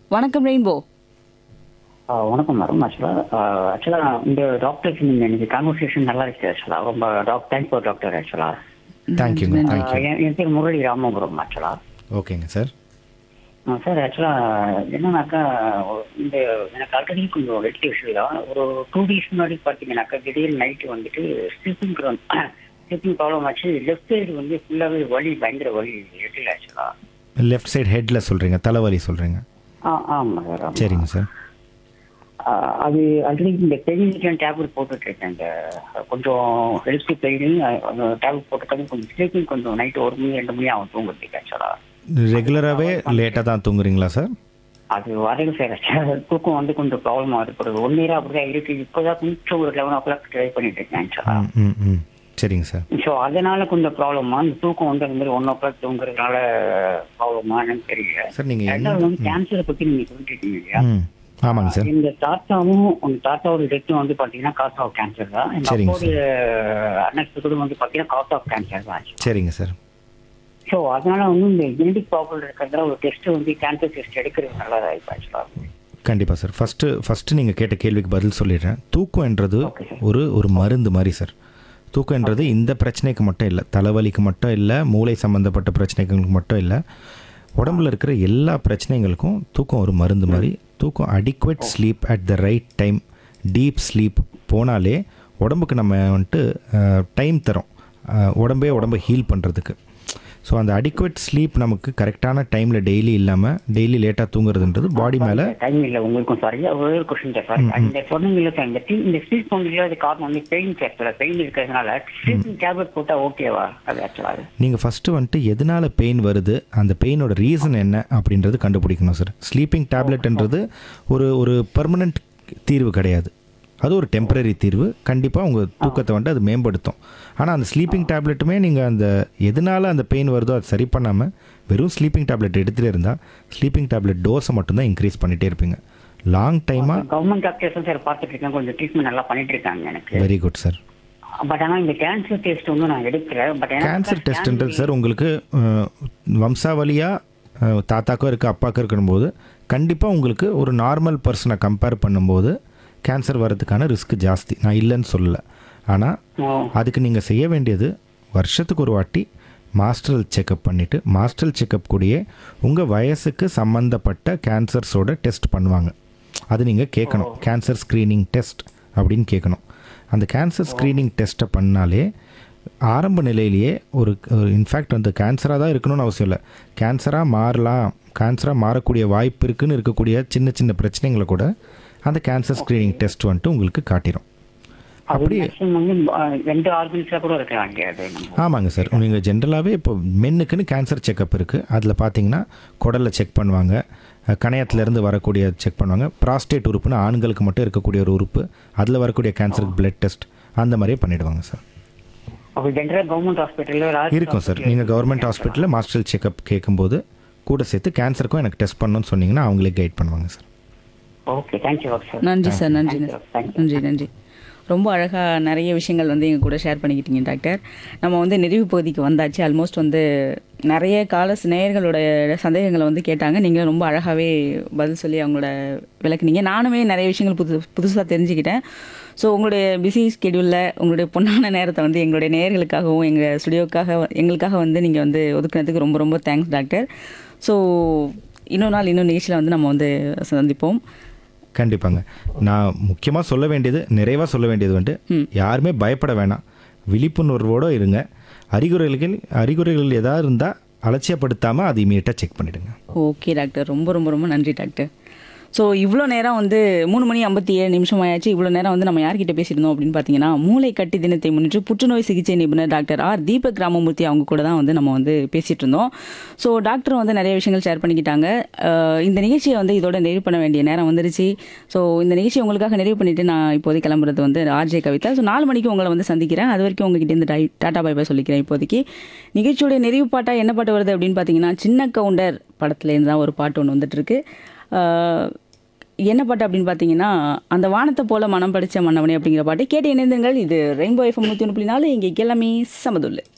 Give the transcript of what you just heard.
வணக்கம் ரெயின்போ ஆ, வணக்கம் மேடம் ஆக்சுவலாக ஆக்சுவலாக இந்த டாக்டர்ஸ் நீங்கள் எனக்கு கான்வர்சேஷன் நல்லா இருக்கு ஆக்சுவலாக ரொம்ப டாக் தேங்க் ஃபார் டாக்டர் ஆக்சுவலாக தேங்க்யூங்க தேங்க்யூ என் பேர் முரளி ராமபுரம் ஆக்சுவலாக ஓகேங்க சார் சார் ஆக்சுவலாக என்னன்னாக்கா இந்த எனக்கு ஆல்ரெடி கொஞ்சம் ஹெல்த் இஷ்யூ தான் ஒரு டூ டேஸ் முன்னாடி பார்த்தீங்கன்னாக்கா திடீர்னு நைட்டு வந்துட்டு ஸ்லீப்பிங் ஸ்லீப்பிங் ப்ராப்ளம் ஆச்சு லெஃப்ட் சைடு வந்து ஃபுல்லாகவே வலி பயங்கர வலி ஹெட்டில் ஆக்சுவலாக லெஃப்ட் சைடு ஹெட்டில் சொல்கிறீங்க தலைவலி சொல்கிறீங்க ஆ ஆமாம் சார் ஆமாம். சரிங்க சார் ஆஹ் அது ஆல்ரெடி இந்த பெயின் டேப்லெட் போட்டுட்டு இருக்கேன் இந்த கொஞ்சம் ஹெல்த் பெயின் டேப்லெட் போட்டுட்டாலும் கொஞ்சம் ஸ்லீப்பிங் கொஞ்சம் நைட் ஒரு மணி ரெண்டு மணி ஆகும் தூங்குறதுக்கு ஆக்சுவலா ரெகுலராகவே லேட்டாக தான் தூங்குறீங்களா சார் அது வரையும் சார் தூக்கம் வந்து கொஞ்சம் ப்ராப்ளமாக இருக்கு ஒன் இயரா அப்படிதான் இருக்கு இப்போதான் கொஞ்சம் ஒரு லெவன் ஓ கிளாக் ட்ரை பண்ணிட்டு இருக்கேன் ஆக்சுவலா ம் ம் ம் சரிங்க சார் ஸோ அதனால கொஞ்சம் ப்ராப்ளமா இந்த தூக்கம் வந்து அந்த மாதிரி ஒன் ஓ கிளாக் தூங்குறதுனால ப்ராப்ளமான்னு தெரியல சார் நீங்கள் ரெண்டாவது வந்து கேன்சரை பத்தி நீங்க சொல்லிட்டு இருக்கீங்க இல்லையா ம் ஆமாங்க சார் எங்க தாத்தாவும் உங்க தாத்தாவோட டெத்தும் வந்து பாத்தீங்கன்னா காஸ் ஆஃப் கேன்சர் தான் எங்க சரிங்க அப்பாவோட அண்ணன் வந்து பாத்தீங்கன்னா காஸ் ஆஃப் கேன்சர் தான் சரிங்க சார் ஸோ அதனால வந்து இந்த ஜெனடிக் ப்ராப்ளம் இருக்கிறதுல ஒரு டெஸ்ட் வந்து கேன்சர் டெஸ்ட் எடுக்கிறது நல்லதா இப்போ ஆக்சுவலாக கண்டிப்பாக சார் ஃபஸ்ட்டு ஃபஸ்ட்டு நீங்கள் கேட்ட கேள்விக்கு பதில் சொல்லிடுறேன் தூக்கம்ன்றது Okay, sir. ஒரு ஒரு மருந்து மாதிரி சார் தூக்கம்ன்றது இந்த பிரச்சனைக்கு மட்டும் இல்லை தலைவலிக்கு மட்டும் இல்லை மூளை சம்மந்தப்பட்ட பிரச்சனைகளுக்கு மட்டும் இல்லை உடம்புல இருக்கிற எல்லா பிரச்சனைகளுக்கும் தூக்கம் ஒரு மருந்து மாதிரி தூக்கம் adequate sleep at the right time deep sleep போனாலே உடம்புக்கு நம்ம வந்துட்டு டைம் தரோம் அஹ், உடம்பே உடம்பை ஹீல் பண்ணுறதுக்கு ஸோ அந்த அடிக்குவேட் ஸ்லீப் நமக்கு கரெக்டான டைமில் டெய்லி இல்லாமல் டெய்லி லேட்டாக தூங்குறதுன்றது பாடி மேலே டைம் இல்லை உங்களுக்கும் சாரி ஒரே ஒரு கொஸ்டின் சார் இந்த சொன்னீங்கல்ல சார் இந்த டீ இந்த ஸ்லீப் பண்ண இல்லாத காரணம் வந்து பெயின் சார் பெயின் இருக்கிறதுனால ஸ்லீப்பிங் டேப்லெட் போட்டால் ஓகேவா அது ஆக்சுவலாக நீங்கள் ஃபஸ்ட்டு வந்துட்டு எதனால் பெயின் வருது அந்த பெயினோட ரீசன் என்ன அப்படின்றது கண்டுபிடிக்கணும் சார் ஸ்லீப்பிங் டேப்லெட்ன்றது ஒரு ஒரு பர்மனெண்ட் தீர்வு கிடையாது அது ஒரு டெம்பரரி தீர்வு கண்டிப்பாக உங்கள் தூக்கத்தை வந்துட்டு அது மேம்படுத்தும் ஆனால் அந்த ஸ்லீப்பிங் டேப்லெட்டுமே நீங்கள் அந்த எதனால் அந்த பெயின் வருதோ அது சரி பண்ணாமல் வெறும் ஸ்லீப்பிங் டேப்லெட் எடுத்துகிட்டே இருந்தால் ஸ்லீப்பிங் டேப்லெட் டோஸை மட்டும்தான் இன்க்ரீஸ் பண்ணிகிட்டே இருப்பீங்க லாங் டைமாக கவர்மெண்ட் டாக்டர்ஸ் சார் பார்த்துட்டு இருக்கேன் கொஞ்சம் ட்ரீட்மெண்ட் நல்லா பண்ணிட்டு இருக்காங்க எனக்கு வெரி குட் சார் பட் ஆனால் இந்த கேன்சர் டெஸ்ட் வந்து நான் எடுக்கல பட் கேன்சர் டெஸ்ட்ன்றது சார் உங்களுக்கு அஹ், வம்சாவளியாக தாத்தாக்கோ இருக்குது அப்பாக்கோ இருக்கணும்போது கண்டிப்பாக உங்களுக்கு ஒரு நார்மல் பர்சனை கம்பேர் பண்ணும்போது கேன்சர் வர்றதுக்கான ரிஸ்க் ஜாஸ்தி நான் இல்லைன்னு சொல்லலை ஆனால் அதுக்கு நீங்கள் செய்ய வேண்டியது வருஷத்துக்கு ஒரு வாட்டி மாஸ்டரல் செக்கப் பண்ணிவிட்டு மாஸ்டரல் செக்கப் கூடயே உங்கள் வயசுக்கு சம்மந்தப்பட்ட கேன்சர்ஸோட டெஸ்ட் பண்ணுவாங்க அது நீங்கள் கேட்கணும் கேன்சர் ஸ்க்ரீனிங் டெஸ்ட் அப்படின்னு கேட்கணும் அந்த கேன்சர் ஸ்க்ரீனிங் டெஸ்ட்டை பண்ணாலே ஆரம்ப நிலையிலேயே ஒரு இன்ஃபேக்ட் வந்து கேன்சராக தான் இருக்கணும்னு அவசியம் இல்லை கேன்சராக மாறலாம் கேன்சராக மாறக்கூடிய வாய்ப்பு இருக்குன்னு இருக்கக்கூடிய சின்ன சின்ன பிரச்சனைகளை கூட அந்த கேன்சர் ஸ்க்ரீனிங் டெஸ்ட் வந்துட்டு உங்களுக்கு காட்டிடும் அது அப்படி மேக்ஸிமம் வந்து அஹ், ரெண்டு ஆர்கன்ஸாக கூட இருக்கலாம் இல்லையா அது நம்ம ஆமாங்க சார் நீங்கள் ஜென்ரலாகவே இப்போ மென்னுக்குன்னு கேன்சர் செக்கப் இருக்குது அதில் பார்த்தீங்கன்னா குடலில் செக் பண்ணுவாங்க அஹ், கணையத்திலேருந்து வரக்கூடிய செக் பண்ணுவாங்க ப்ராஸ்டேட் உறுப்புன்னு ஆண்களுக்கு மட்டும் இருக்கக்கூடிய ஒரு உறுப்பு அதில் வரக்கூடிய கேன்சருக்கு பிளட் டெஸ்ட் அந்த மாதிரியே பண்ணிடுவாங்க சார் அப்போ ஜென்ரலாக கவர்மெண்ட் ஹாஸ்பிட்டலில் இருக்கும் சார் நீங்கள் கவர்மெண்ட் ஹாஸ்பிட்டலில் மாஸ்டர் செக்கப் கேட்கும்போது கூட சேர்த்து கேன்சருக்கும் எனக்கு டெஸ்ட் பண்ணணும்னு சொன்னீங்கன்னா அவங்களே கைட் பண்ணுவாங்க சார் ஓகே தேங்க்யூ சார் நன்றி சார் நன்றி Thank you, thank you. நன்றி நன்றி ரொம்ப அழகாக நிறைய விஷயங்கள் வந்து எங்கள் கூட ஷேர் பண்ணிக்கிட்டீங்க டாக்டர் நம்ம வந்து நிறைவு பகுதிக்கு வந்தாச்சு ஆல்மோஸ்ட் வந்து நிறைய கால நேயர்களோட சந்தேகங்களை வந்து கேட்டாங்க நீங்களும் ரொம்ப அழகாகவே பதில் சொல்லி அவங்களோட விளக்குனீங்க நானுமே நிறைய விஷயங்கள் புது புதுசாக தெரிஞ்சுக்கிட்டேன் ஸோ உங்களுடைய பிஸி ஸ்கெடியூலில் உங்களுடைய பொன்னான நேரத்தை வந்து எங்களுடைய நேயர்களுக்காகவும் எங்கள் ஸ்டுடியோக்காக எங்களுக்காக வந்து நீங்கள் வந்து ஒதுக்குனதுக்கு ரொம்ப ரொம்ப தேங்க்ஸ் டாக்டர் ஸோ இன்னொரு நாள் இன்னொரு நிகழ்ச்சியில் வந்து நம்ம வந்து சந்திப்போம் கண்டிப்பாங்க நான் முக்கியமாக சொல்ல வேண்டியது நிறைவாக சொல்ல வேண்டியது வந்துட்டு யாருமே பயப்பட வேணாம் விழிப்புணர்வோடு இருங்க அறிகுறிகள் அறிகுறிகள் ஏதாவது இருந்தால் அலட்சியப்படுத்தாமல் அது இமீடியட்டாக செக் பண்ணிவிடுங்க ஓகே டாக்டர் ரொம்ப ரொம்ப ரொம்ப நன்றி டாக்டர் ஸோ இவ்வளோ நேரம் வந்து மூணு மணி ஐம்பத்தி ஏழு நிமிஷம் ஆயாச்சு இவ்வளோ நேரம் வந்து நம்ம யார்கிட்ட பேசியிருந்தோம் அப்படின்னு பார்த்தீங்கன்னா மூளை கட்டி தினத்தை முன்னிட்டு புற்றுநோய் சிகிச்சை நிபுணர் டாக்டர் ஆர் தீபக் ராமமூர்த்தி அவங்க கூட தான் வந்து நம்ம வந்து பேசிகிட்டு இருந்தோம் ஸோ டாக்டர் வந்து நிறைய விஷயங்கள் ஷேர் பண்ணிக்கிட்டாங்க அஹ் இந்த நிகழ்ச்சியை வந்து இதோட நிறைவு பண்ண வேண்டிய நேரம் வந்துருச்சு ஸோ இந்த நிகழ்ச்சியை உங்களுக்காக நிறைவு பண்ணிட்டு நான் இப்போதைக்கு கிளம்புறது வந்து ஆர்ஜே கவிதா ஸோ நாலு மணிக்கு உங்களை வந்து சந்திக்கிறேன் அது வரைக்கும் உங்ககிட்ட இந்த டை டாட்டா பை பை சொல்லிக்கிறேன் இப்போதைக்கு நிகழ்ச்சியோட நிறைவு பாட்டாக என்ன பாட்டு வருது அப்படின்னு பார்த்தீங்கன்னா சின்ன கவுண்டர் படத்துலேருந்து தான் ஒரு பாட்டு ஒன்று வந்துட்டு இருக்கு அஹ் என்ன பாட்டு அப்படின்னு பார்த்தீங்கன்னா அந்த வானத்தை போல மனம் படித்த மன்னவனே அப்படிங்கிற பாட்டு கேட்டு இணைந்துங்கள் இது ரெயின்போ எஃப்எம் நூற்றி ஒன்று புள்ளி நாலு இங்கே எல்லாமே சமதுல்லு